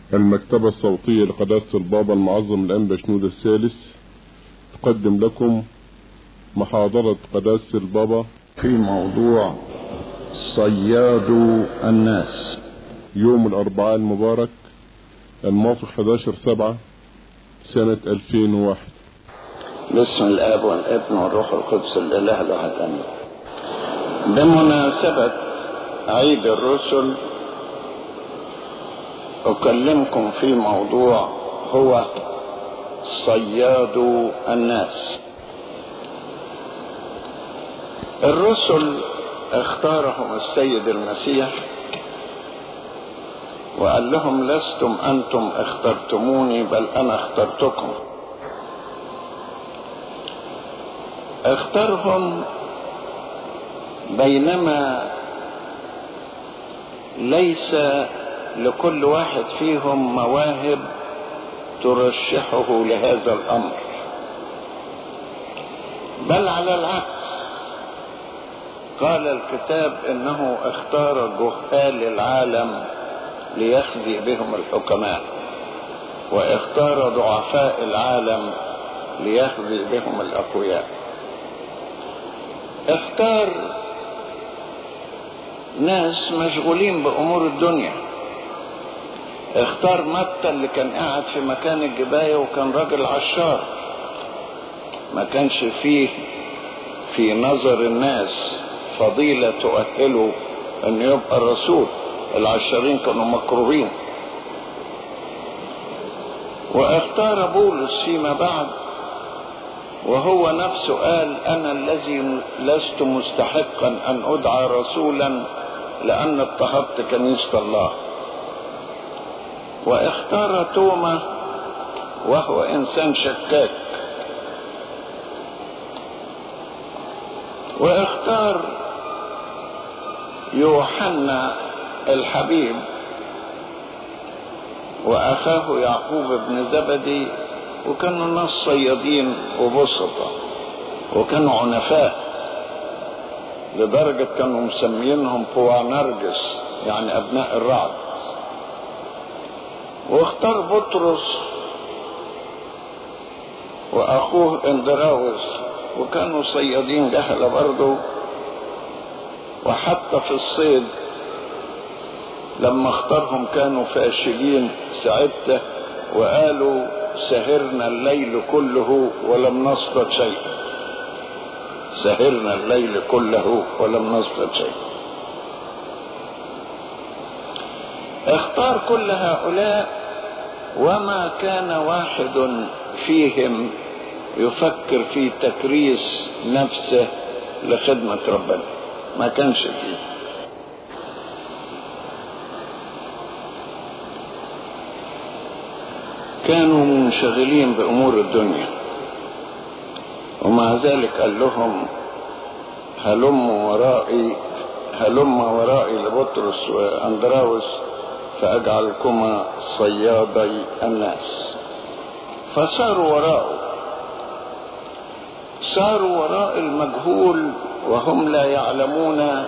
المكتبة الصوتية لقناة البابا المعظم الأنبا شنود الثالث تقدم لكم محاضرة قداسة البابا في موضوع صياد الناس يوم الأربعاء المبارك الموافق 11 سبعة سنة 2001 باسم الاب والابن والروح القدس الاله الاحد امين بمناسبه عيد الرسل اكلمكم في موضوع هو صياد الناس الرسل اختارهم السيد المسيح وقال لهم لستم انتم اخترتموني بل انا اخترتكم اختارهم بينما ليس لكل واحد فيهم مواهب ترشحه لهذا الامر بل على العكس قال الكتاب انه اختار جهال العالم ليخزي بهم الحكماء واختار ضعفاء العالم ليخزي بهم الاقوياء اختار ناس مشغولين بامور الدنيا اختار متى اللي كان قاعد في مكان الجباية وكان راجل عشار ما كانش فيه في نظر الناس فضيلة تؤهله انه يبقى الرسول العشارين كانوا مكروهين واختار بولس فيما بعد وهو نفسه قال انا الذي لست مستحقا ان ادعى رسولا لان اضطهدت كنيسه الله واختار توما وهو انسان شكاك واختار يوحنا الحبيب واخاه يعقوب بن زبدي وكانوا ناس صيادين وبسطة وكانوا عنفاء لدرجة كانوا مسمينهم بوانرجس يعني أبناء الرعد واختار بطرس وأخوه اندراوس وكانوا صيادين جهلة برضه وحتى في الصيد لما اختارهم كانوا فاشلين ساعتها وقالوا سهرنا الليل كله ولم نصطد شيء سهرنا الليل كله ولم نصطد شيء اختار كل هؤلاء وما كان واحد فيهم يفكر في تكريس نفسه لخدمة ربنا ما كانش فيه كانوا منشغلين بأمور الدنيا ومع ذلك قال لهم هلم ورائي هلم ورائي لبطرس وأندراوس فأجعلكما صيادي الناس فصاروا وراءه صاروا وراء المجهول وهم لا يعلمون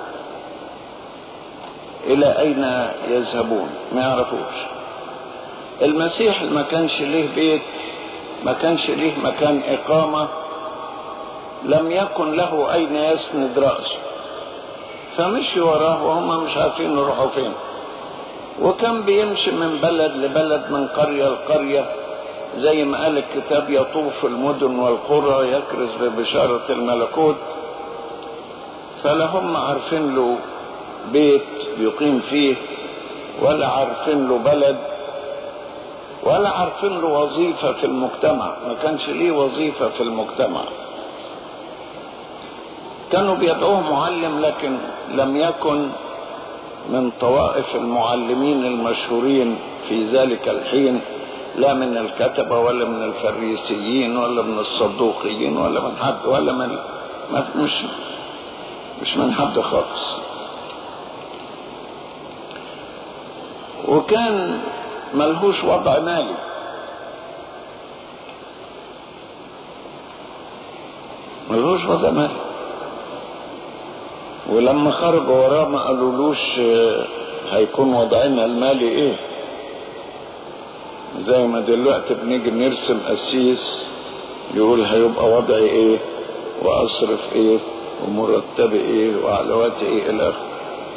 إلى أين يذهبون ما يعرفوش المسيح ما كانش ليه بيت ما كانش ليه مكان إقامة لم يكن له أين يسند رأسه فمشي وراه وهم مش عارفين يروحوا فين وكان بيمشي من بلد لبلد من قرية لقرية زي ما قال الكتاب يطوف المدن والقرى يكرز ببشارة الملكوت فلا هم عارفين له بيت يقيم فيه ولا عارفين له بلد ولا عارفين له وظيفة في المجتمع ما كانش ليه وظيفة في المجتمع كانوا بيدعوه معلم لكن لم يكن من طوائف المعلمين المشهورين في ذلك الحين لا من الكتبة ولا من الفريسيين ولا من الصدوقيين ولا من حد ولا من مش مش من حد خالص وكان ملهوش وضع مالي ملهوش وضع مالي ولما خرجوا وراه ما قالولوش هيكون وضعنا المالي ايه زي ما دلوقتي بنيجي نرسم قسيس يقول هيبقى وضعي ايه واصرف ايه ومرتبي ايه وعلواتي ايه الى اخره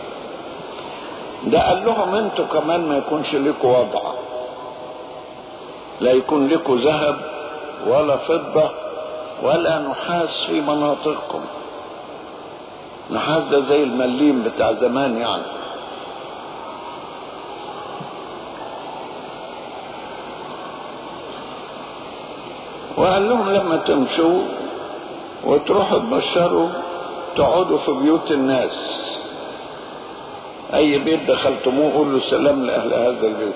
ده قال لهم انتوا كمان ما يكونش لكم وضع لا يكون لكم ذهب ولا فضة ولا نحاس في مناطقكم نحاس ده زي المليم بتاع زمان يعني وقال لهم لما تمشوا وتروحوا تبشروا تقعدوا في بيوت الناس اي بيت دخلتموه قولوا سلام لاهل هذا البيت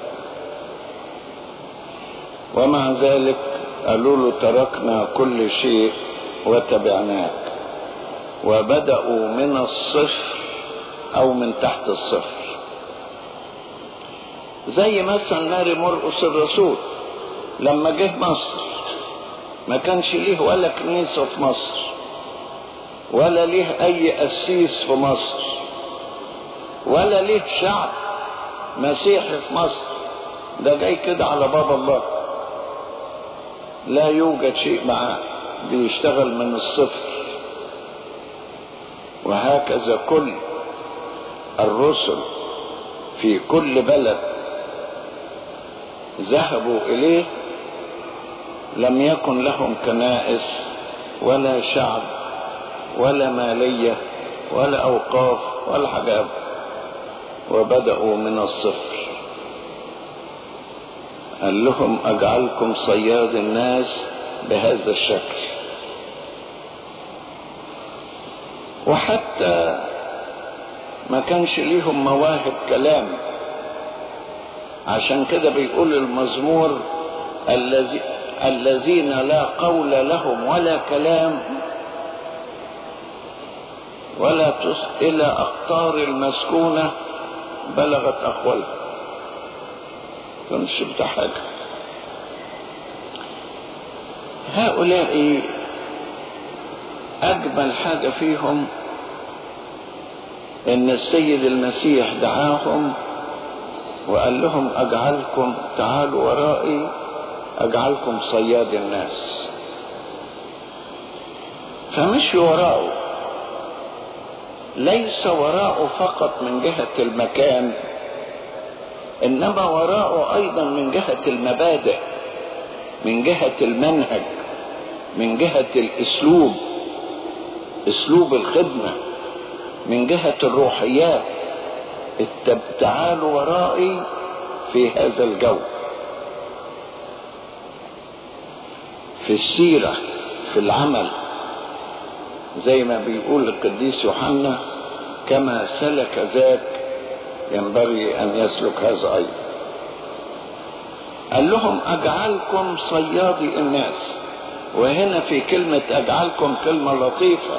ومع ذلك قالوا له تركنا كل شيء وتبعناك وبدأوا من الصفر او من تحت الصفر زي مثلا ماري مرقس الرسول لما جه مصر ما كانش ليه ولا كنيسة في مصر ولا ليه اي قسيس في مصر ولا ليه شعب مسيحي في مصر ده جاي كده على باب الله لا يوجد شيء معاه بيشتغل من الصفر وهكذا كل الرسل في كل بلد ذهبوا اليه لم يكن لهم كنائس ولا شعب ولا ماليه ولا اوقاف ولا حاجه وبداوا من الصفر قال لهم اجعلكم صياد الناس بهذا الشكل وحتى ما كانش ليهم مواهب كلام عشان كده بيقول المزمور الذي الذين لا قول لهم ولا كلام ولا تص الى اقطار المسكونه بلغت اقوالها كانش بتاع حاجه هؤلاء اجمل حاجه فيهم ان السيد المسيح دعاهم وقال لهم اجعلكم تعالوا ورائي اجعلكم صياد الناس فمشوا وراءه ليس وراءه فقط من جهة المكان انما وراءه ايضا من جهة المبادئ من جهة المنهج من جهة الاسلوب اسلوب الخدمة من جهة الروحيات تعالوا ورائي في هذا الجو في السيرة في العمل زي ما بيقول القديس يوحنا كما سلك ذاك ينبغي أن يسلك هذا أيضا قال لهم أجعلكم صيادي الناس وهنا في كلمة أجعلكم كلمة لطيفة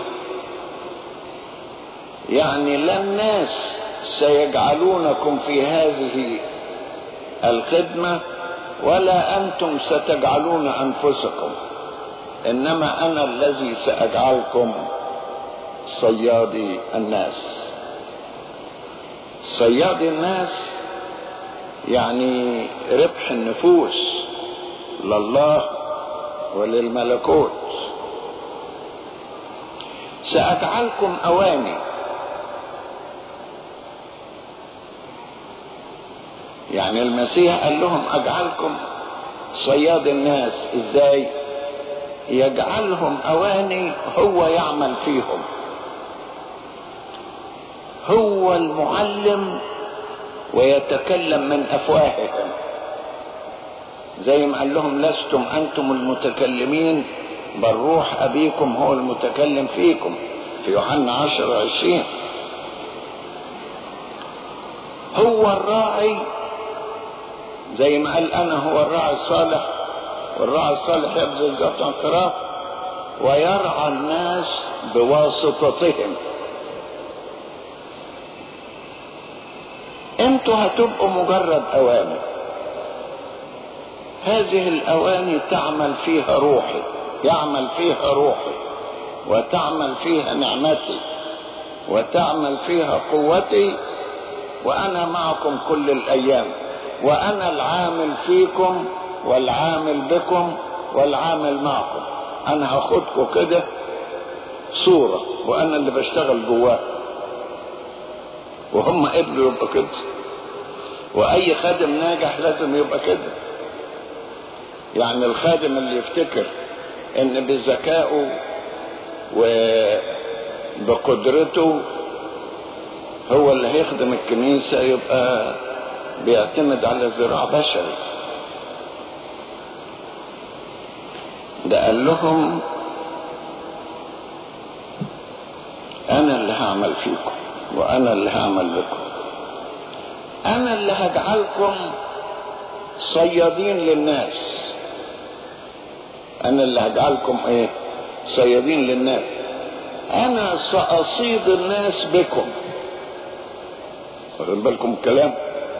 يعني لا الناس سيجعلونكم في هذه الخدمة ولا أنتم ستجعلون أنفسكم إنما أنا الذي سأجعلكم صيادي الناس صيادي الناس يعني ربح النفوس لله وللملكوت سأجعلكم أواني يعني المسيح قال لهم اجعلكم صياد الناس ازاي يجعلهم اواني هو يعمل فيهم هو المعلم ويتكلم من افواههم زي ما قال لهم لستم انتم المتكلمين بل روح ابيكم هو المتكلم فيكم في يوحنا عشر عشرين هو الراعي زي ما قال انا هو الراعي الصالح والراعي الصالح يبذل ذات اعتراف ويرعى الناس بواسطتهم انتوا هتبقوا مجرد اوامر هذه الاواني تعمل فيها روحي يعمل فيها روحي وتعمل فيها نعمتي وتعمل فيها قوتي وانا معكم كل الايام وأنا العامل فيكم والعامل بكم والعامل معكم أنا هاخدكم كده صورة وأنا اللي بشتغل جواه وهم قبلوا يبقى كده وأي خادم ناجح لازم يبقى كده يعني الخادم اللي يفتكر ان بذكائه وبقدرته هو اللي هيخدم الكنيسة يبقى بيعتمد على ذراع بشري ده قال لهم انا اللي هعمل فيكم وانا اللي هعمل لكم انا اللي هجعلكم صيادين للناس انا اللي هجعلكم ايه صيادين للناس انا ساصيد الناس بكم واخد بالكم الكلام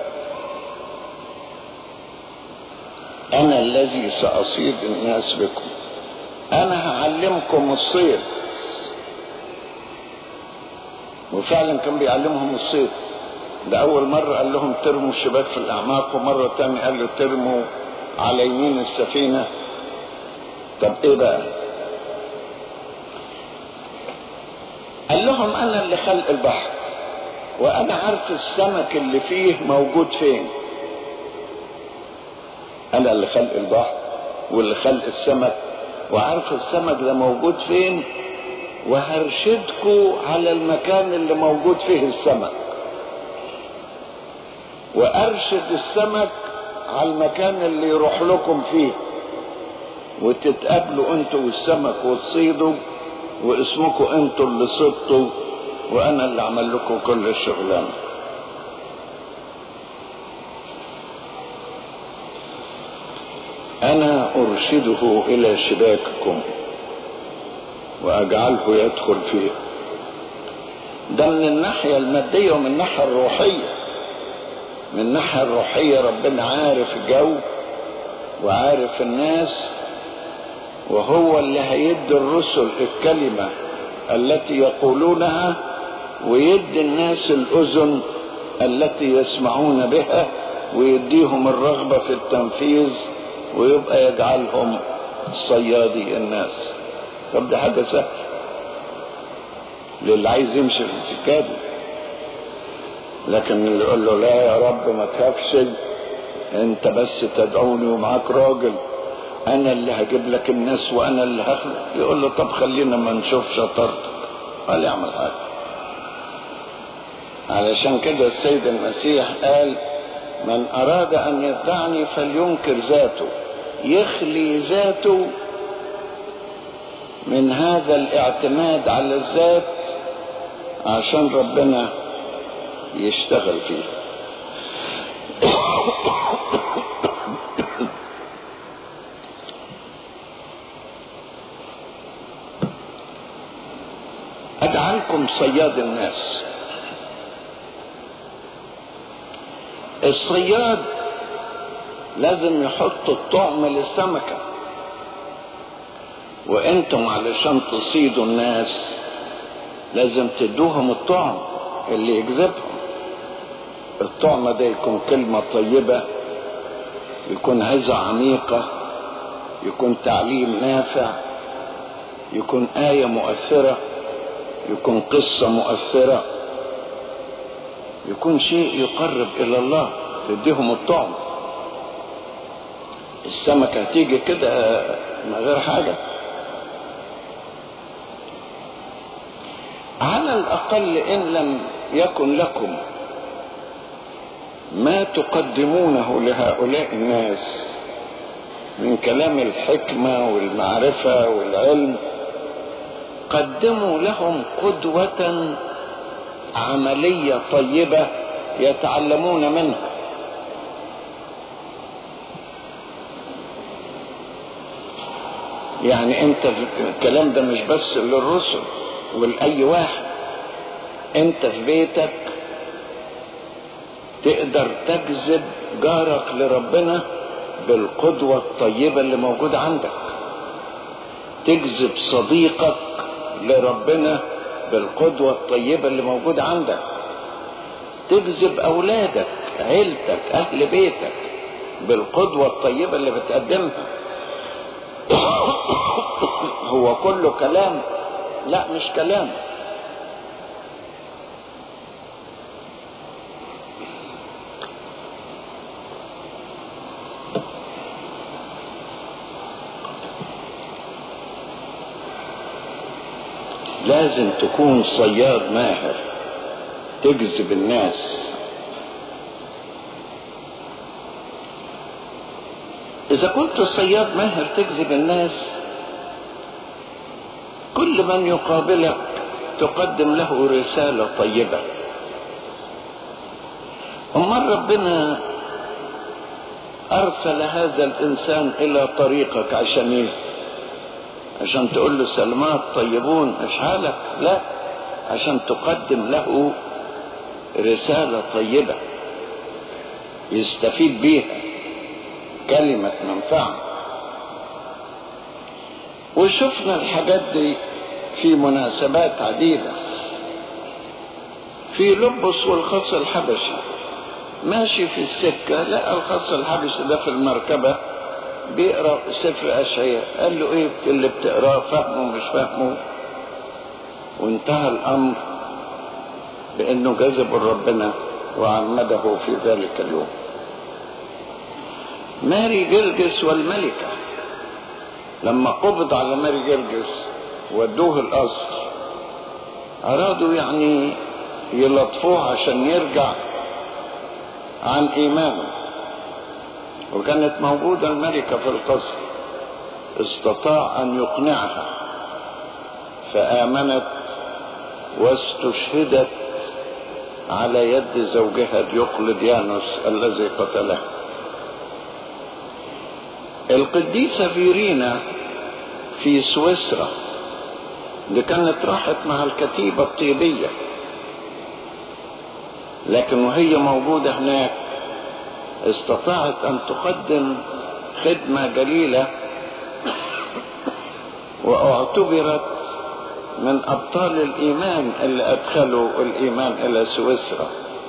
انا الذي ساصيد الناس بكم انا هعلمكم الصيد وفعلا كان بيعلمهم الصيد ده اول مرة قال لهم ترموا الشباك في الاعماق ومرة تانية قال له ترموا على يمين السفينة طب ايه بقى قال لهم انا اللي خلق البحر وانا عارف السمك اللي فيه موجود فين انا اللي خلق البحر واللي خلق السمك وعارف السمك ده موجود فين وهرشدكوا على المكان اللي موجود فيه السمك وارشد السمك على المكان اللي يروح لكم فيه وتتقابلوا انتوا والسمك وتصيدوا واسمكم انتوا اللي صدتوا وانا اللي عمل لكم كل الشغلانه انا ارشده الى شباككم واجعله يدخل فيه ده من الناحيه الماديه ومن الناحيه الروحيه من الناحيه الروحيه ربنا عارف الجو وعارف الناس وهو اللي هيدي الرسل الكلمة التي يقولونها ويدي الناس الأذن التي يسمعون بها ويديهم الرغبة في التنفيذ ويبقى يجعلهم صيادي الناس طب ده حاجة سهلة للي عايز يمشي في السكة دي لكن اللي يقول له لا يا رب ما تخافش انت بس تدعوني ومعاك راجل انا اللي هجيب لك الناس وانا اللي هخلق يقول له طب خلينا ما نشوف شطارتك قال يعمل حاجه علشان كده السيد المسيح قال من اراد ان يتبعني فلينكر ذاته يخلي ذاته من هذا الاعتماد على الذات عشان ربنا يشتغل فيه اجعلكم صياد الناس الصياد لازم يحط الطعم للسمكة وانتم علشان تصيدوا الناس لازم تدوهم الطعم اللي يجذبهم الطعم ده يكون كلمة طيبة يكون هزة عميقة يكون تعليم نافع يكون آية مؤثرة يكون قصة مؤثرة يكون شيء يقرب إلى الله تديهم الطعم السمكة هتيجي كده من غير حاجة على الأقل إن لم يكن لكم ما تقدمونه لهؤلاء الناس من كلام الحكمة والمعرفة والعلم قدموا لهم قدوة عملية طيبة يتعلمون منها يعني انت الكلام ده مش بس للرسل ولأي واحد انت في بيتك تقدر تجذب جارك لربنا بالقدوة الطيبة اللي موجودة عندك تجذب صديقك لربنا بالقدوة الطيبة اللي موجودة عندك تجذب أولادك عيلتك أهل بيتك بالقدوة الطيبة اللي بتقدمها هو كله كلام لا مش كلام لازم تكون صياد ماهر تجذب الناس إذا كنت صياد ماهر تجذب الناس كل من يقابلك تقدم له رسالة طيبة أمال ربنا أرسل هذا الإنسان إلى طريقك عشان إيه؟ عشان تقول له سلمات طيبون مش حالك لا عشان تقدم له رسالة طيبة يستفيد بيها كلمة منفعة وشفنا الحاجات دي في مناسبات عديدة في لبس والخص الحبشي ماشي في السكة لقى الخص الحبشي ده في المركبة بيقرا سفر اشعياء قال له ايه اللي بتقراه فهمه مش فهمه وانتهى الامر بانه جذب ربنا وعمده في ذلك اليوم ماري جرجس والملكة لما قبض على ماري جرجس ودوه القصر أرادوا يعني يلطفوه عشان يرجع عن إيمانه وكانت موجودة الملكة في القصر استطاع أن يقنعها فآمنت واستشهدت على يد زوجها ديوقلديانوس الذي قتله القديسة فيرينا في سويسرا دي كانت راحت مع الكتيبة الطيبية لكن وهي موجودة هناك استطاعت أن تقدم خدمة جليلة واعتبرت من أبطال الإيمان اللي أدخلوا الإيمان إلى سويسرا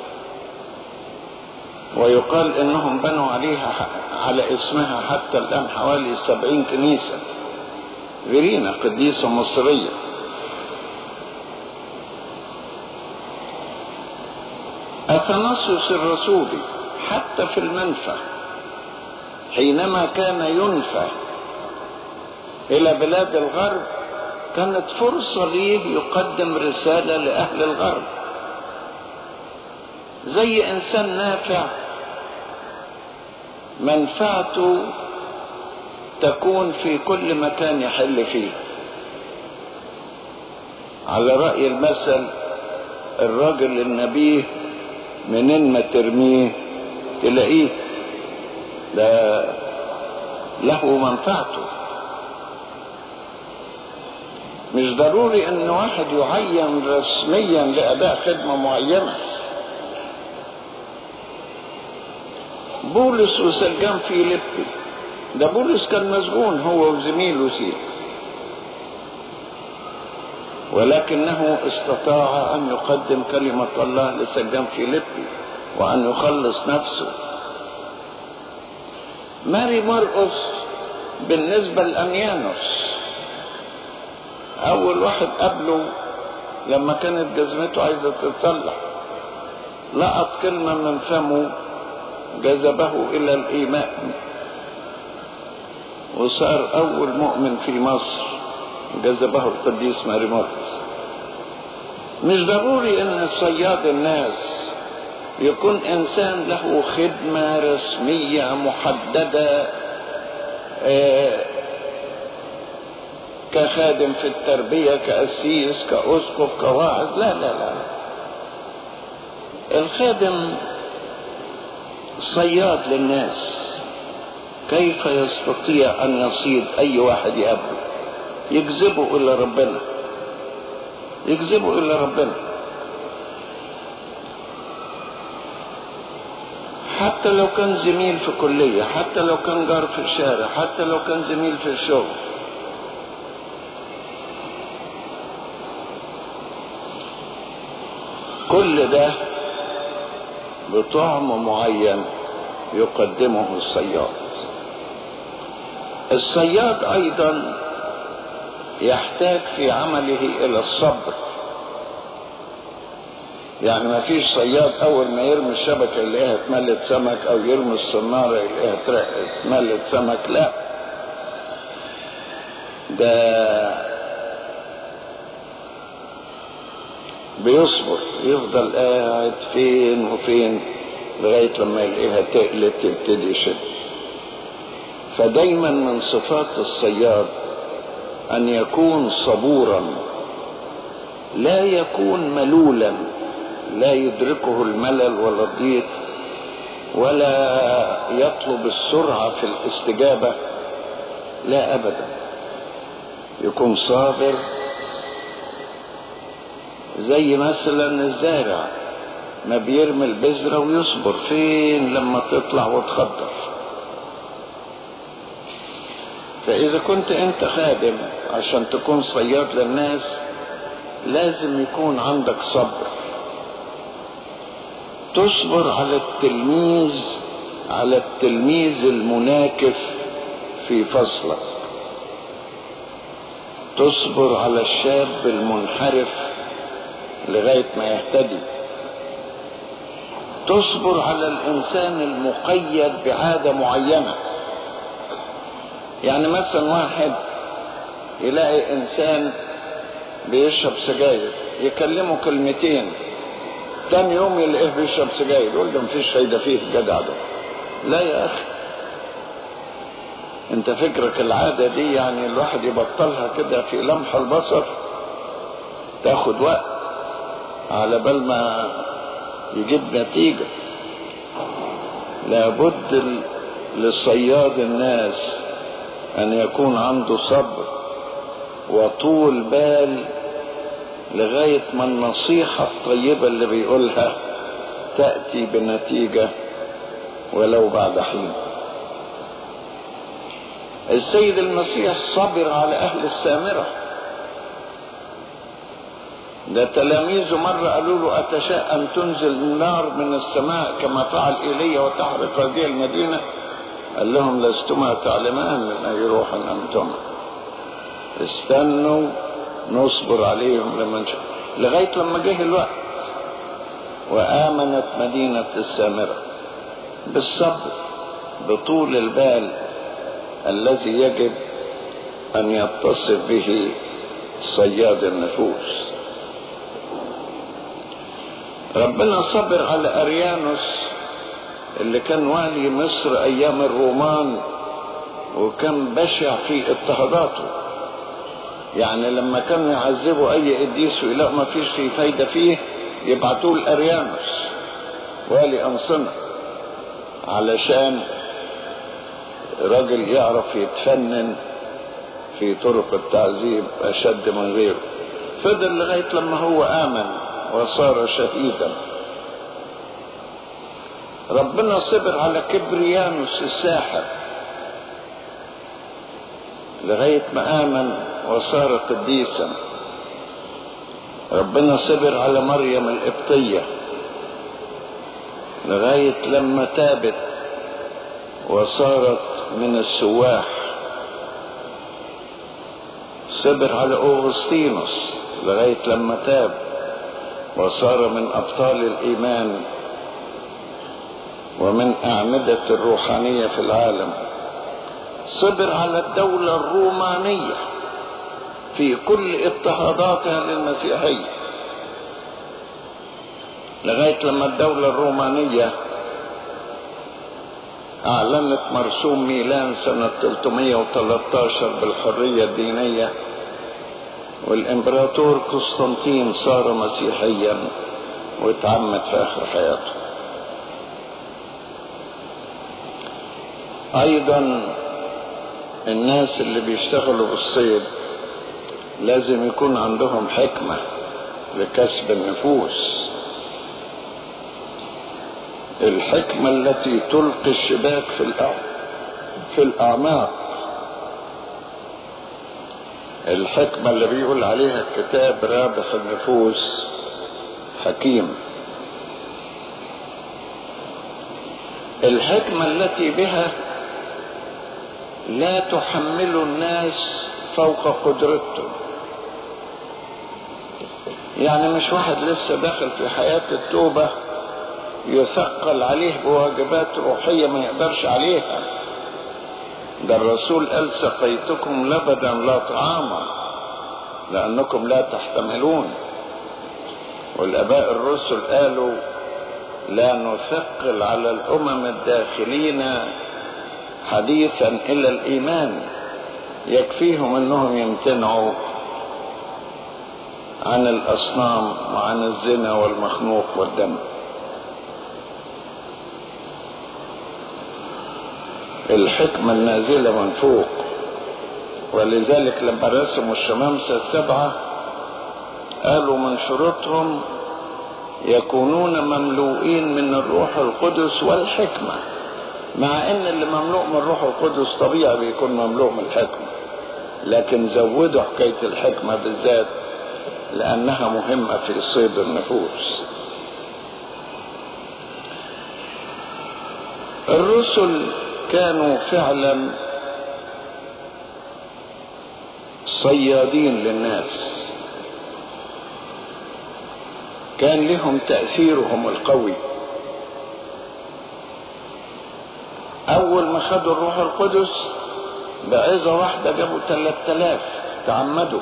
ويقال إنهم بنوا عليها على اسمها حتى الآن حوالي سبعين كنيسة فيرينا قديسة مصرية أثناسيوس الرسولي حتى في المنفى حينما كان ينفى إلى بلاد الغرب كانت فرصة ليه يقدم رسالة لأهل الغرب زي إنسان نافع منفعته تكون في كل مكان يحل فيه على رأي المثل الراجل النبيه منين ما ترميه تلاقيه ده له منفعته مش ضروري ان واحد يعين رسميا لاداء خدمه معينه بولس وسجان فيليبي ده بولس كان مسجون هو وزميله سيد ولكنه استطاع ان يقدم كلمه الله لسجان فيليبي وان يخلص نفسه ماري مرقس بالنسبه لاميانوس اول واحد قبله لما كانت جزمته عايزه تتصلح لقط كلمه من فمه جذبه الى الايمان وصار اول مؤمن في مصر جذبه القديس ماري مرقس مش ضروري ان صياد الناس يكون انسان له خدمه رسميه محدده آه كخادم في التربيه كاسيس كاسقف كواعظ لا لا لا الخادم صياد للناس كيف يستطيع ان يصيد اي واحد يقابله يجذبه الى ربنا يجذبه الى ربنا حتى لو كان زميل في كلية حتى لو كان جار في الشارع حتى لو كان زميل في الشغل كل ده بطعم معين يقدمه الصياد الصياد ايضا يحتاج في عمله الى الصبر يعني ما فيش صياد اول ما يرمي الشبكه يلاقيها اتملت سمك او يرمي الصناره يلاقيها اتملت سمك لا ده بيصبر يفضل قاعد فين وفين لغايه لما يلاقيها تقلت يبتدي يشد فدايما من صفات الصياد ان يكون صبورا لا يكون ملولا لا يدركه الملل ولا الضيق ولا يطلب السرعه في الاستجابه لا ابدا يكون صابر زي مثلا الزارع ما بيرمي البذره ويصبر فين لما تطلع وتخضر فإذا كنت أنت خادم عشان تكون صياد للناس لازم يكون عندك صبر تصبر على التلميذ على التلميذ المناكف في فصلك تصبر على الشاب المنحرف لغاية ما يهتدي تصبر على الإنسان المقيد بعادة معينة يعني مثلا واحد يلاقي انسان بيشرب سجاير يكلمه كلمتين تاني يوم يلاقيه بيشرب سجاير يقول له مفيش فايده فيه الجدع ده لا يا اخي انت فكرك العاده دي يعني الواحد يبطلها كده في لمح البصر تاخد وقت على بال ما يجيب نتيجه لابد لصياد الناس أن يكون عنده صبر وطول بال لغاية ما النصيحة الطيبة اللي بيقولها تأتي بنتيجة ولو بعد حين السيد المسيح صبر على أهل السامرة ده تلاميذه مرة قالوا له أتشاء أن تنزل نار من السماء كما فعل إيليا وتحرق هذه المدينة قال لهم لستما تعلمان من أي روح أنتم استنوا نصبر عليهم لما نشاء لغاية لما جه الوقت وآمنت مدينة السامرة بالصبر بطول البال الذي يجب أن يتصف به صياد النفوس ربنا صبر على أريانوس اللي كان والي مصر ايام الرومان وكان بشع في اضطهاداته يعني لما كانوا يعذبوا اي قديس ويلاقوا ما فيش فيه فايدة فيه يبعتوه لاريانوس والي انصنة علشان راجل يعرف يتفنن في طرق التعذيب اشد من غيره فضل لغاية لما هو امن وصار شهيدا ربنا صبر على كبريانوس الساحر لغاية ما آمن وصار قديسا ربنا صبر على مريم القبطية لغاية لما تابت وصارت من السواح صبر على أوغسطينوس لغاية لما تاب وصار من أبطال الإيمان ومن أعمدة الروحانية في العالم صبر على الدولة الرومانية في كل اضطهاداتها للمسيحية لغاية لما الدولة الرومانية أعلنت مرسوم ميلان سنة 313 بالحرية الدينية والإمبراطور قسطنطين صار مسيحيا واتعمد في آخر حياته أيضا الناس اللي بيشتغلوا بالصيد لازم يكون عندهم حكمة لكسب النفوس الحكمة التي تلقي الشباك في في الأعماق الحكمة اللي بيقول عليها الكتاب رابح النفوس حكيم الحكمة التي بها لا تحمل الناس فوق قدرته يعني مش واحد لسه داخل في حياة التوبة يثقل عليه بواجبات روحية ما يقدرش عليها ده الرسول قال سقيتكم لبدا لا طعاما لأنكم لا تحتملون والآباء الرسل قالوا لا نثقل على الأمم الداخلين حديثا إلى الإيمان يكفيهم أنهم يمتنعوا عن الأصنام وعن الزنا والمخنوق والدم الحكمة النازلة من فوق ولذلك لما رسموا الشمامسة السبعة قالوا من شروطهم يكونون مملوئين من الروح القدس والحكمة مع ان اللي مملوء من الروح القدس طبيعي بيكون مملوء من الحكمة لكن زودوا حكاية الحكمة بالذات لأنها مهمة في صيد النفوس الرسل كانوا فعلا صيادين للناس كان لهم تأثيرهم القوي أول ما خدوا الروح القدس بعظة واحدة جابوا ثلاثة آلاف تعمدوا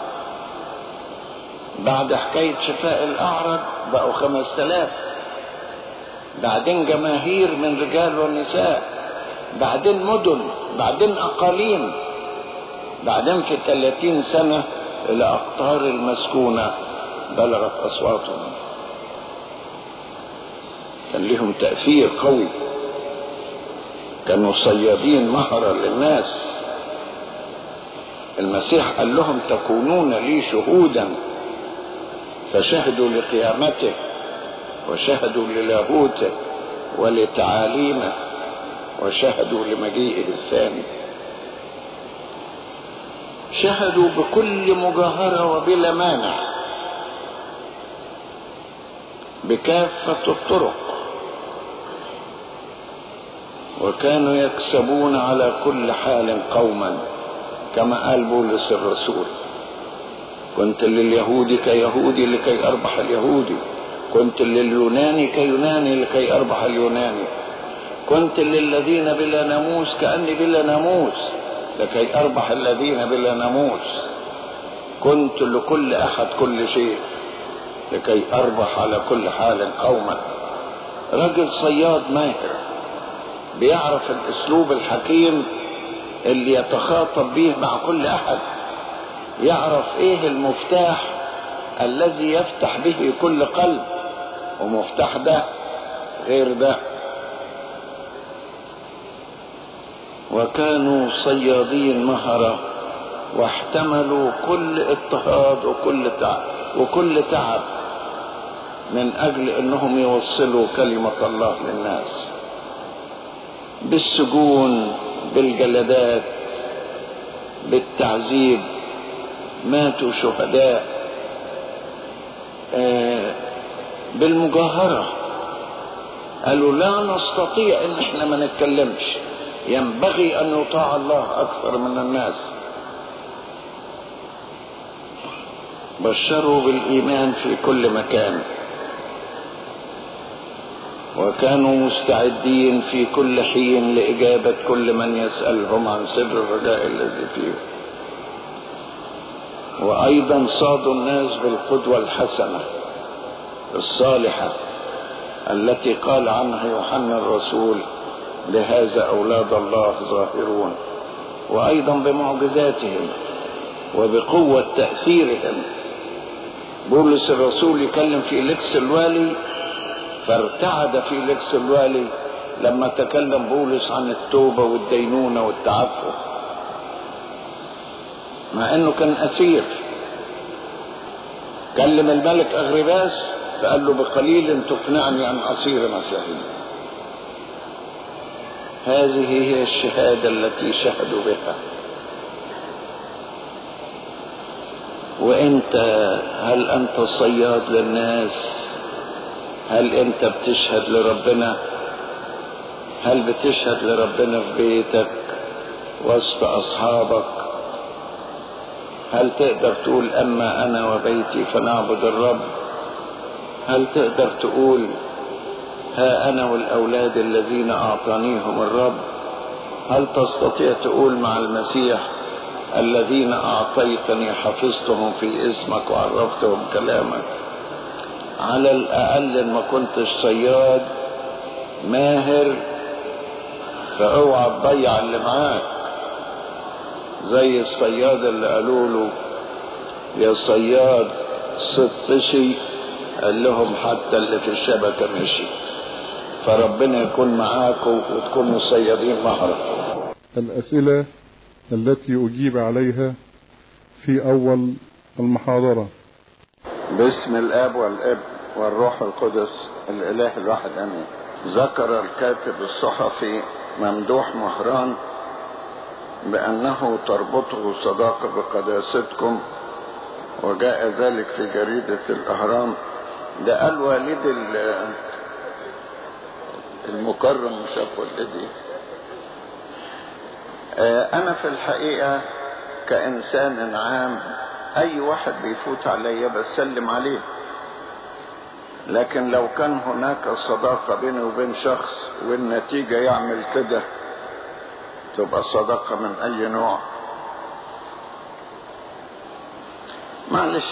بعد حكاية شفاء الأعرج بقوا خمسة آلاف بعدين جماهير من رجال ونساء بعدين مدن بعدين أقاليم بعدين في ثلاثين سنة إلى أقطار المسكونة بلغت أصواتهم كان لهم تأثير قوي كانوا صيادين مهرة للناس المسيح قال لهم تكونون لي شهودا فشهدوا لقيامته وشهدوا للاهوته ولتعاليمه وشهدوا لمجيئه الثاني شهدوا بكل مجاهرة وبلا مانع بكافة الطرق وكانوا يكسبون على كل حال قوما كما قال بولس الرسول كنت لليهود كيهودي لكي أربح اليهودي كنت لليوناني كيوناني لكي أربح اليوناني كنت للذين بلا ناموس كأني بلا ناموس لكي أربح الذين بلا ناموس كنت لكل أحد كل شيء لكي أربح على كل حال قوما رجل صياد ماهر بيعرف الأسلوب الحكيم اللي يتخاطب به مع كل أحد يعرف إيه المفتاح الذي يفتح به كل قلب ومفتاح ده غير ده وكانوا صيادين مهرة واحتملوا كل اضطهاد وكل تعب وكل تعب من أجل أنهم يوصلوا كلمة الله للناس بالسجون بالجلدات بالتعذيب ماتوا شهداء آه بالمجاهرة قالوا لا نستطيع ان احنا ما نتكلمش ينبغي ان يطاع الله اكثر من الناس بشروا بالايمان في كل مكان وكانوا مستعدين في كل حين لاجابه كل من يسالهم عن سر الرجاء الذي فيه وايضا صادوا الناس بالقدوه الحسنه الصالحه التي قال عنها يوحنا الرسول لهذا اولاد الله ظاهرون وايضا بمعجزاتهم وبقوه تاثيرهم بولس الرسول يكلم في لكس الوالي فارتعد في لكس الوالي لما تكلم بولس عن التوبه والدينونه والتعفف مع انه كان اسير كلم الملك اغرباس فقال له بقليل تقنعني ان اصير مسيحيا هذه هي الشهاده التي شهدوا بها وانت هل انت صياد للناس هل انت بتشهد لربنا هل بتشهد لربنا في بيتك وسط أصحابك هل تقدر تقول أما أنا وبيتي فنعبد الرب هل تقدر تقول ها أنا والأولاد الذين أعطانيهم الرب هل تستطيع تقول مع المسيح الذين أعطيتني حفظتهم في اسمك وعرفتهم كلامك على الأقل ما كنتش صياد ماهر فاوعى تضيع اللي معاك زي الصياد اللي قالوا له يا صياد ست شي قال لهم حتى اللي في الشبكة مشي فربنا يكون معاكم وتكونوا صيادين مهرة الأسئلة التي أجيب عليها في أول المحاضرة باسم الاب والابن والروح القدس الاله الواحد امين ذكر الكاتب الصحفي ممدوح مهران بانه تربطه صداقه بقداستكم وجاء ذلك في جريده الاهرام ده قال والد ال- المكرم شاف والدي آه، انا في الحقيقه كانسان عام اي واحد بيفوت عليا بسلم عليه لكن لو كان هناك صداقة بيني وبين شخص والنتيجة يعمل كده تبقى صداقة من أي نوع معلش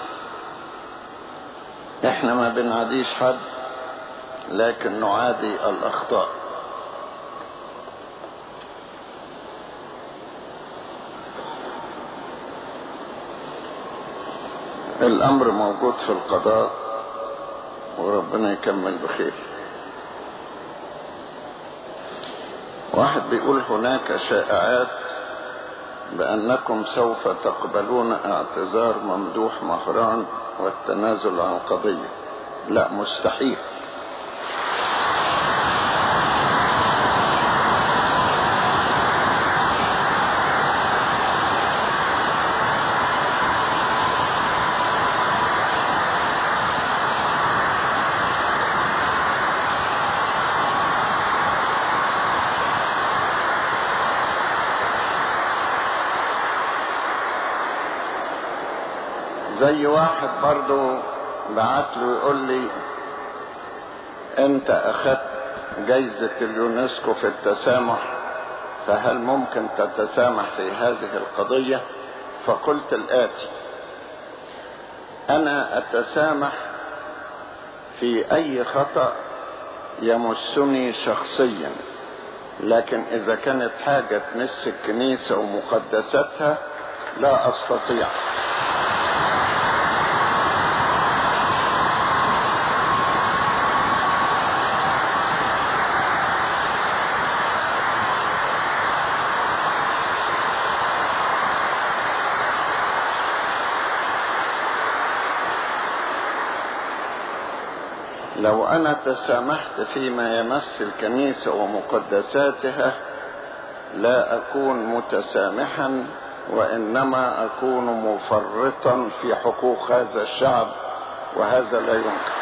احنا ما بنعاديش حد لكن نعادي الأخطاء الأمر موجود في القضاء وربنا يكمل بخير واحد بيقول هناك شائعات بأنكم سوف تقبلون اعتذار ممدوح مهران والتنازل عن القضية لا مستحيل زي واحد برضو بعت له يقول لي انت اخذت جايزة اليونسكو في التسامح فهل ممكن تتسامح في هذه القضية فقلت الآتي أنا أتسامح في أي خطأ يمسني شخصيا لكن إذا كانت حاجة تمس الكنيسة ومقدساتها لا أستطيع لو أنا تسامحت فيما يمس الكنيسة ومقدساتها لا أكون متسامحا وإنما أكون مفرطا في حقوق هذا الشعب وهذا لا يمكن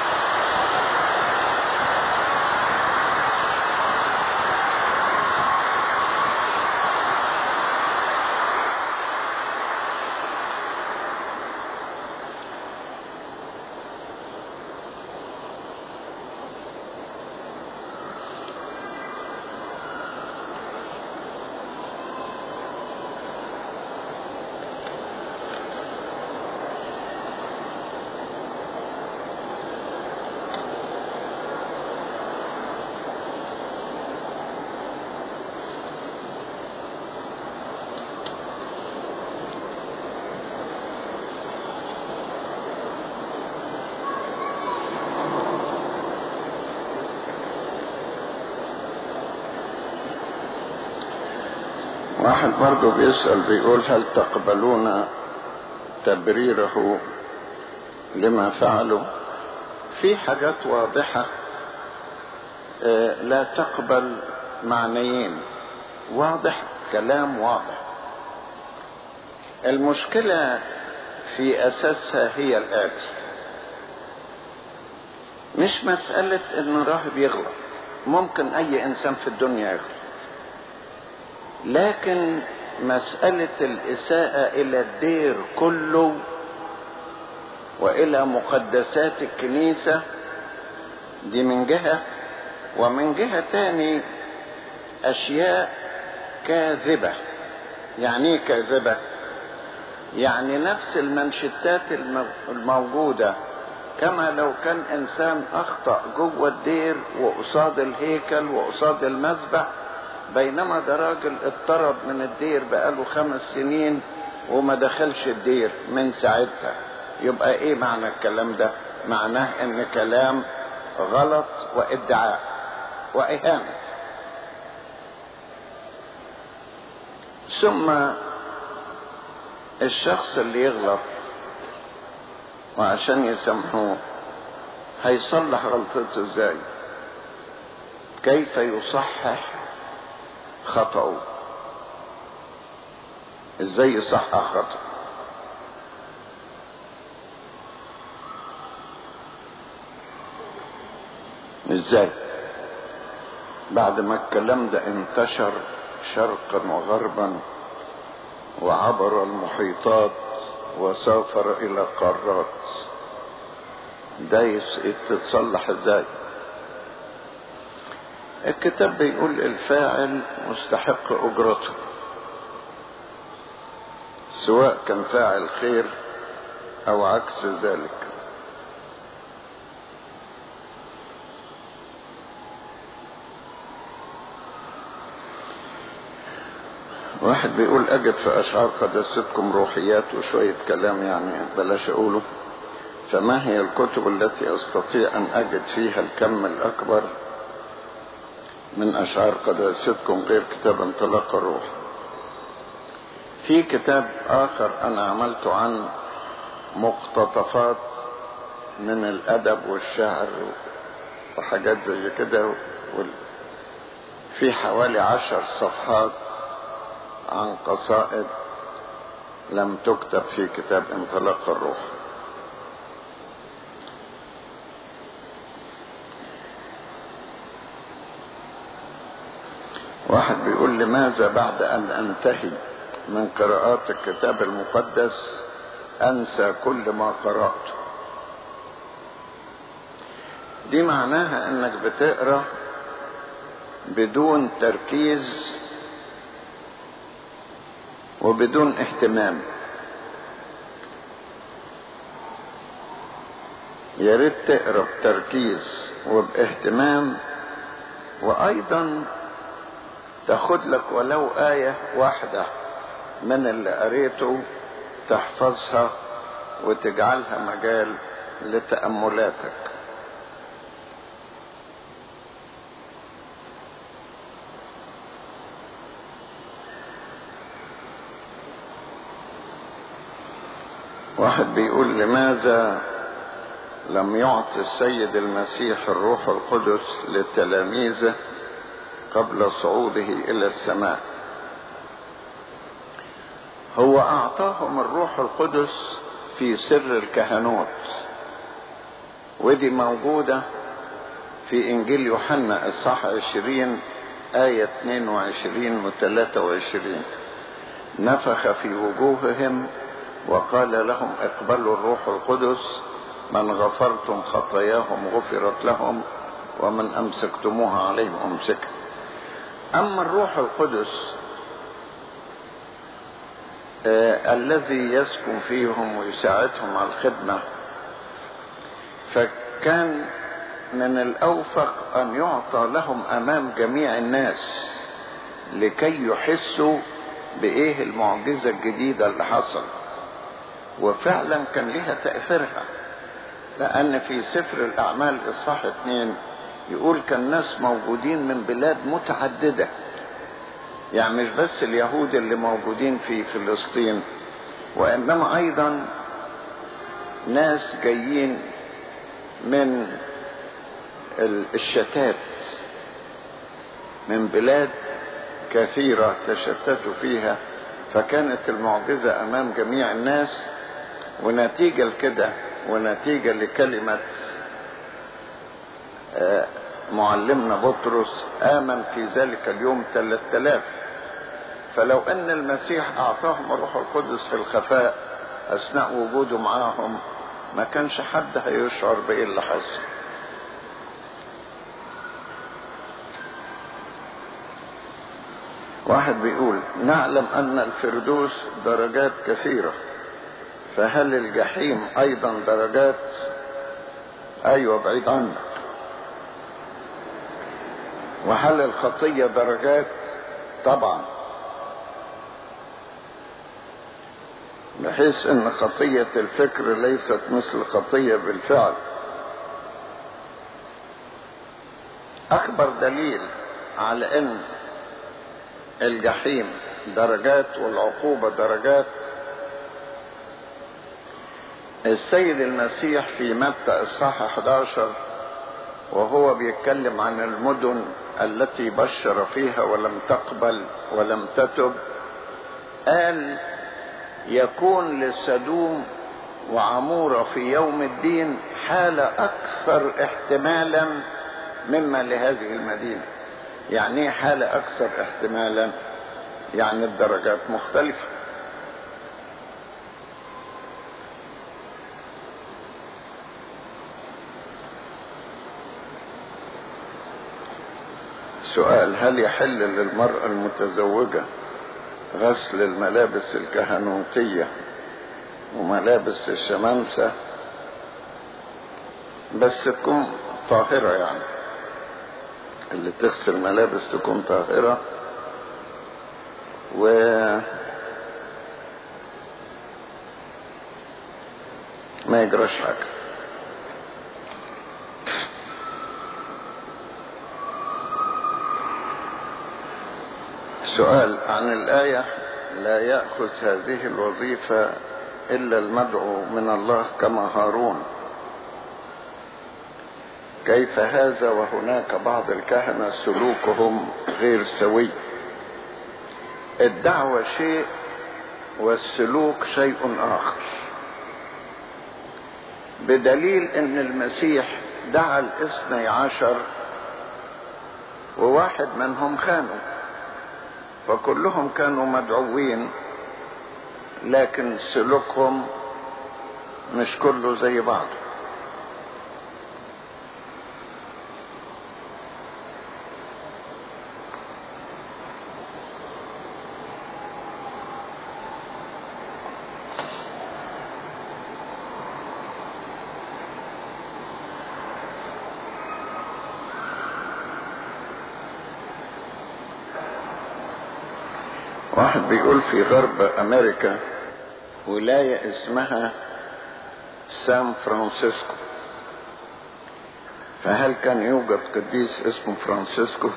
واحد برضه بيسأل بيقول هل تقبلون تبريره لما فعلوا في حاجات واضحة آه، لا تقبل معنيين واضح كلام واضح المشكلة في أساسها هي الآتي مش مسألة إن راهب يغلط ممكن اي انسان في الدنيا يغلط لكن مسألة الإساءة إلى الدير كله وإلى مقدسات الكنيسة دي من جهة ومن جهة تاني أشياء كاذبة يعني ايه كاذبة يعني نفس المنشتات الموجودة كما لو كان إنسان أخطأ جوه الدير وقصاد الهيكل وقصاد المذبح بينما ده راجل اضطرب من الدير بقاله خمس سنين وما دخلش الدير من ساعتها يبقى ايه معنى الكلام ده معناه ان كلام غلط وادعاء واهانه ثم الشخص اللي يغلط وعشان يسامحوه هيصلح غلطته ازاي كيف يصحح خطأه ازاي يصحح خطأه ازاي بعد ما الكلام ده انتشر شرقا وغربا وعبر المحيطات وسافر الى قارات ده تتصلح ازاي الكتاب بيقول الفاعل مستحق اجرته سواء كان فاعل خير او عكس ذلك واحد بيقول اجد في اشعار قداستكم روحيات وشوية كلام يعني بلاش اقوله فما هي الكتب التي استطيع ان اجد فيها الكم الاكبر من اشعار قداستكم غير كتاب انطلاق الروح في كتاب اخر انا عملته عن مقتطفات من الادب والشعر وحاجات زي كده في حوالي عشر صفحات عن قصائد لم تكتب في كتاب انطلاق الروح واحد بيقول لماذا بعد ان انتهي من قراءات الكتاب المقدس انسى كل ما قراته دي معناها انك بتقرا بدون تركيز وبدون اهتمام يا ريت تقرا بتركيز وباهتمام وايضا تاخد لك ولو آية واحدة من اللي قريته تحفظها وتجعلها مجال لتأملاتك واحد بيقول لماذا لم يعطي السيد المسيح الروح القدس لتلاميذه قبل صعوده الى السماء هو اعطاهم الروح القدس في سر الكهنوت ودي موجودة في انجيل يوحنا اصحاح عشرين آية 22 و 23 نفخ في وجوههم وقال لهم اقبلوا الروح القدس من غفرتم خطاياهم غفرت لهم ومن امسكتموها عليهم امسكها اما الروح القدس آه الذي يسكن فيهم ويساعدهم على الخدمه فكان من الاوفق ان يعطى لهم امام جميع الناس لكي يحسوا بايه المعجزه الجديده اللي حصل وفعلا كان لها تاثيرها لان في سفر الاعمال اصحاح اتنين يقول كان ناس موجودين من بلاد متعدده يعني مش بس اليهود اللي موجودين في فلسطين وانما ايضا ناس جايين من الشتات من بلاد كثيرة تشتتوا فيها فكانت المعجزة أمام جميع الناس ونتيجة لكده ونتيجة لكلمة معلمنا بطرس آمن في ذلك اليوم ثلاثة آلاف فلو أن المسيح أعطاهم الروح القدس في الخفاء أثناء وجوده معاهم ما كانش حد هيشعر بإيه اللي حصل واحد بيقول نعلم أن الفردوس درجات كثيرة فهل الجحيم أيضا درجات أيوة بعيد عنك وهل الخطية درجات طبعا بحيث ان خطية الفكر ليست مثل خطية بالفعل اكبر دليل على ان الجحيم درجات والعقوبة درجات السيد المسيح في متى اصحاح 11 وهو بيتكلم عن المدن التي بشر فيها ولم تقبل ولم تتب قال يكون لسدوم وعمورة في يوم الدين حالة أكثر احتمالا مما لهذه المدينة يعني ايه حالة أكثر احتمالا يعني الدرجات مختلفة سؤال هل يحل للمرأة المتزوجة غسل الملابس الكهنوتية وملابس الشمامسة بس تكون طاهرة يعني اللي تغسل ملابس تكون طاهرة و ما يجراش حاجة سؤال عن الآية لا يأخذ هذه الوظيفة إلا المدعو من الله كما هارون كيف هذا وهناك بعض الكهنة سلوكهم غير سوي الدعوة شيء والسلوك شيء آخر بدليل ان المسيح دعا الاثني عشر وواحد منهم خانوا فكلهم كانوا مدعوين لكن سلوكهم مش كله زي بعضه واحد بيقول في غرب امريكا ولاية اسمها سان فرانسيسكو فهل كان يوجد قديس اسمه فرانسيسكو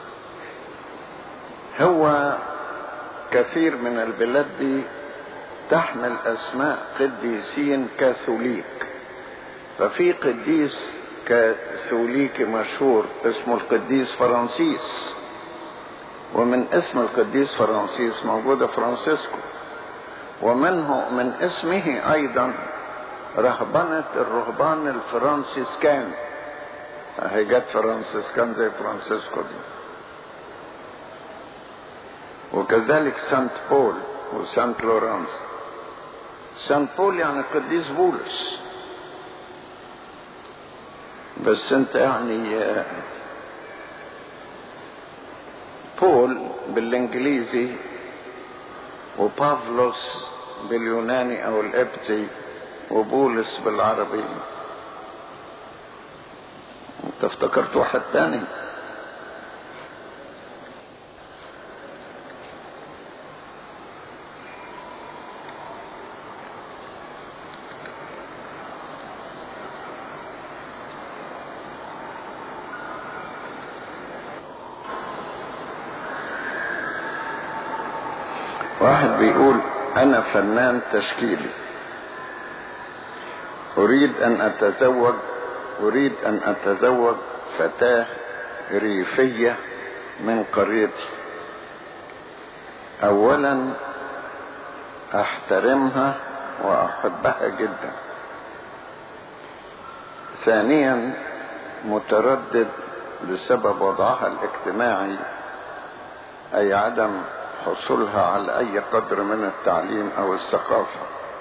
هو كثير من البلاد دي تحمل اسماء قديسين كاثوليك ففي قديس كاثوليكي مشهور اسمه القديس فرانسيس ومن اسم القديس فرانسيس موجودة فرانسيسكو ومنه من اسمه ايضا رهبنة الرهبان الفرانسيسكان هي جت فرانسيسكان زي فرانسيسكو دي وكذلك سانت بول وسانت لورانس سانت بول يعني القديس بولس بس انت يعني بول بالانجليزي وبافلوس باليوناني او القبطي وبولس بالعربي انت افتكرت واحد تاني واحد بيقول انا فنان تشكيلي اريد ان اتزوج اريد ان اتزوج فتاة ريفية من قريتي اولا احترمها واحبها جدا ثانيا متردد بسبب وضعها الاجتماعي أي عدم حصولها على أي قدر من التعليم أو الثقافة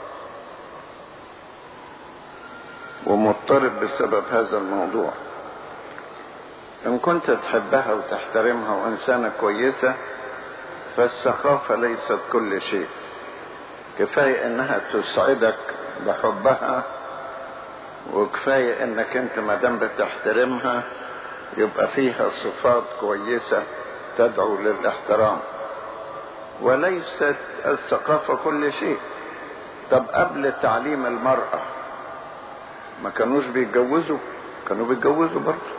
ومضطرب بسبب هذا الموضوع إن كنت تحبها وتحترمها وإنسانة كويسة فالثقافة ليست كل شيء كفاية إنها تسعدك بحبها وكفاية إنك أنت ما دام بتحترمها يبقى فيها صفات كويسة تدعو للاحترام وليست الثقافة كل شيء طب قبل تعليم المرأة ما كانوش بيتجوزوا كانوا بيتجوزوا برضه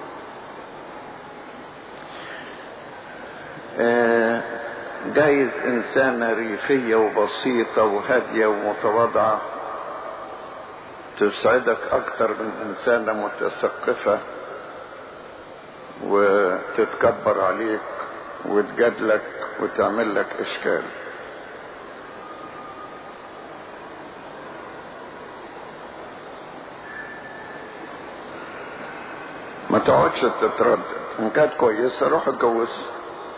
آه جايز إنسانة ريفية وبسيطة وهادية ومتواضعة تسعدك أكتر من إنسانة متثقفة وتتكبر عليك وتجادلك وتعمل لك إشكال ما تقعدش تتردد إن كانت كويسة روح اتجوزها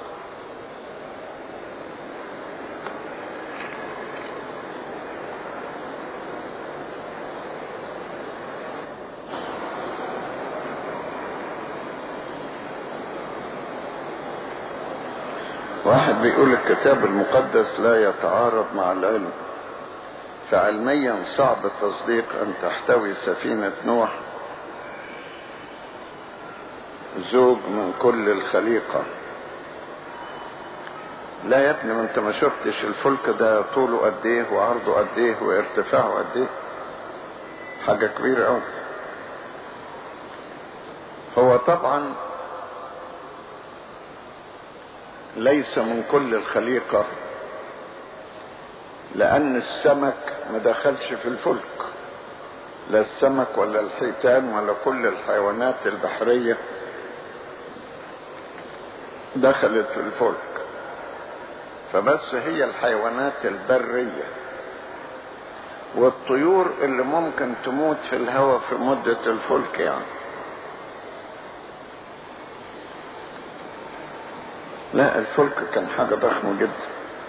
واحد بيقول الكتاب المقدس لا يتعارض مع العلم فعلميا صعب تصديق ان تحتوي سفينة نوح زوج من كل الخليقة لا يا ابني ما انت ما شفتش الفلك ده طوله قد ايه وعرضه قد ايه وارتفاعه قد ايه حاجة كبيرة قوي هو طبعا ليس من كل الخليقة لأن السمك ما دخلش في الفلك لا السمك ولا الحيتان ولا كل الحيوانات البحرية دخلت في الفلك فبس هي الحيوانات البرية والطيور اللي ممكن تموت في الهواء في مدة الفلك يعني لا الفلك كان حاجة ضخمة جدا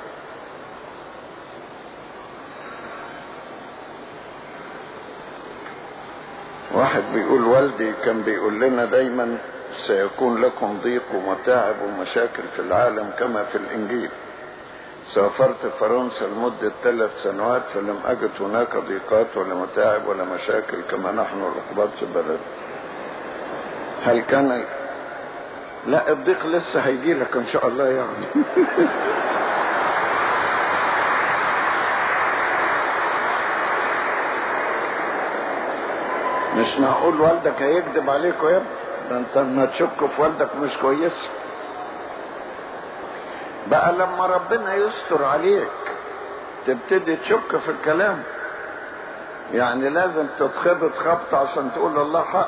واحد بيقول والدي كان بيقول لنا دايما سيكون لكم ضيق ومتاعب ومشاكل في العالم كما في الإنجيل سافرت فرنسا لمدة ثلاث سنوات فلم أجد هناك ضيقات ولا متاعب ولا مشاكل كما نحن الأقباط في البلد هل كان لا الضيق لسه هيجي لك ان شاء الله يعني مش معقول والدك هيكذب عليكوا يا ابني ده انت ما تشك في والدك مش كويس بقى لما ربنا يستر عليك تبتدي تشك في الكلام يعني لازم تتخبط خبط عشان تقول الله حق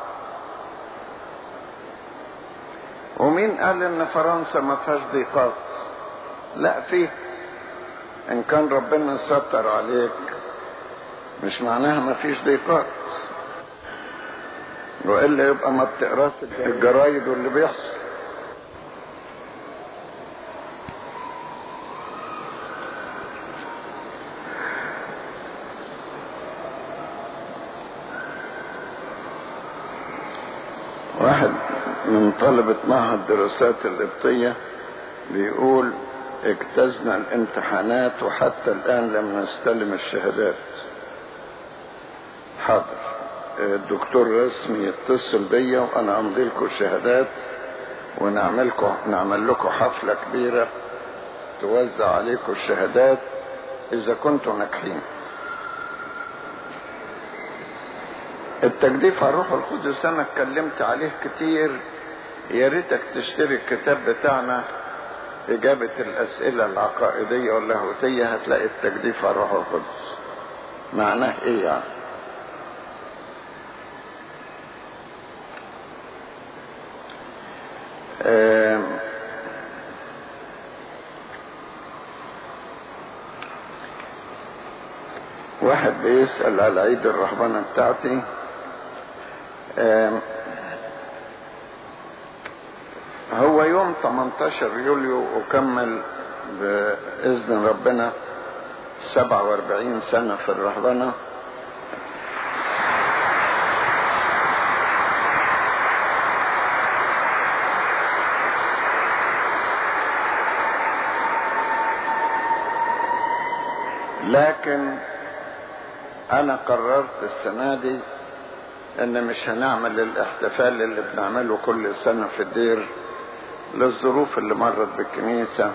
ومين قال ان فرنسا ما فيهاش ضيقات لا فيه ان كان ربنا ستر عليك مش معناها ما فيش ضيقات والا يبقى ما بتقراش الجرايد واللي بيحصل واحد من طلبة معهد الدراسات القبطية بيقول اجتزنا الامتحانات وحتى الآن لم نستلم الشهادات حاضر الدكتور رسمي يتصل بيا وانا امضي لكم الشهادات ونعملكم نعمل لكم حفلة كبيرة توزع عليكم الشهادات اذا كنتم ناجحين التجديف على الروح القدس انا اتكلمت عليه كتير يا ريتك تشتري الكتاب بتاعنا إجابة الأسئلة العقائدية واللاهوتية هتلاقي التجديف على الروح القدس معناه إيه يعني؟ واحد بيسأل على عيد الرهبنة بتاعتي يوم 18 يوليو أكمل بإذن ربنا 47 سنة في الرهبنة لكن انا قررت السنة دي ان مش هنعمل الاحتفال اللي بنعمله كل سنة في الدير للظروف اللي مرت بالكنيسة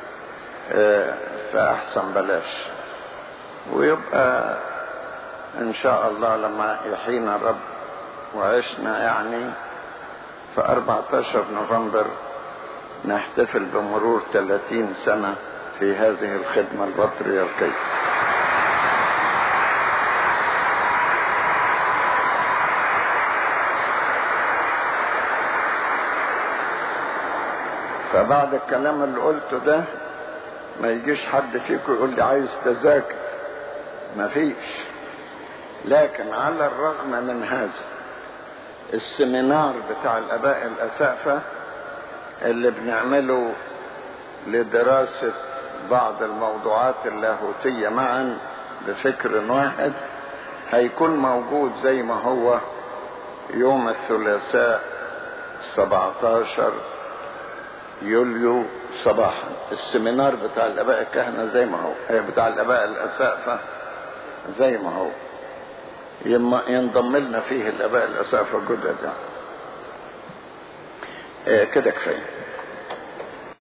فاحسن بلاش ويبقى ان شاء الله لما يحيينا الرب وعشنا يعني في 14 نوفمبر نحتفل بمرور 30 سنة في هذه الخدمة البطريركية فبعد الكلام اللي قلته ده ما يجيش حد فيكم يقول لي عايز تذاكر مفيش لكن على الرغم من هذا السمينار بتاع الاباء الاسافة اللي بنعمله لدراسة بعض الموضوعات اللاهوتية معا بفكر واحد هيكون موجود زي ما هو يوم الثلاثاء 17 يوليو صباحا السمينار بتاع الاباء الكهنة زي ما هو بتاع الاباء الاسافة زي ما هو ينضم لنا فيه الاباء الاسافة الجدد يعني كده كفايه